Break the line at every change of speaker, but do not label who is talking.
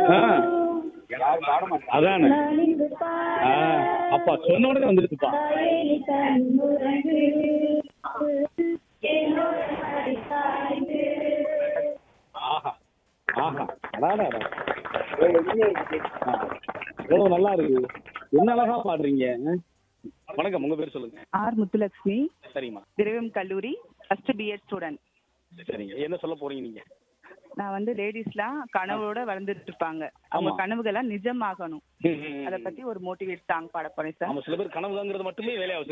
ஆ, அதானே
நான் இங்கு
ஆ, அப்பா சொன்ன உடனே வந்துருச்சுப்பா
பாயேலி தன்னுறங்கு என்னோட மடி சாய்ந்து
ஆஹா ஆஹா அடாடா ஆ, எவ்வளவு நல்லா இருக்கு என்ன அழகா பாடுறீங்க ஆ? வணக்கம் உங்க பேர் சொல்லுங்க
ஆர் முத்துலட்சுமி
சரிம்மா
திரவியம் கல்லூரி ஃபர்ஸ்ட் பிஎட் ஸ்டூடெண்ட்
சரிங்க என்ன சொல்ல போறீங்க நீங்க
நான் வந்து லேடிஸ்லாம் கனவோட வளர்ந்துட்டு இருப்பாங்க அவங்க
ஆமா.
கனவுகள்லாம் நிஜமாகணும்
ம், ம், ம்.
அத பத்தி ஒரு மோட்டிவேட் சாங் பாட போறேன் சார்
ஆமா சில பேர் கனவுங்கிறது மட்டுமே வேலையா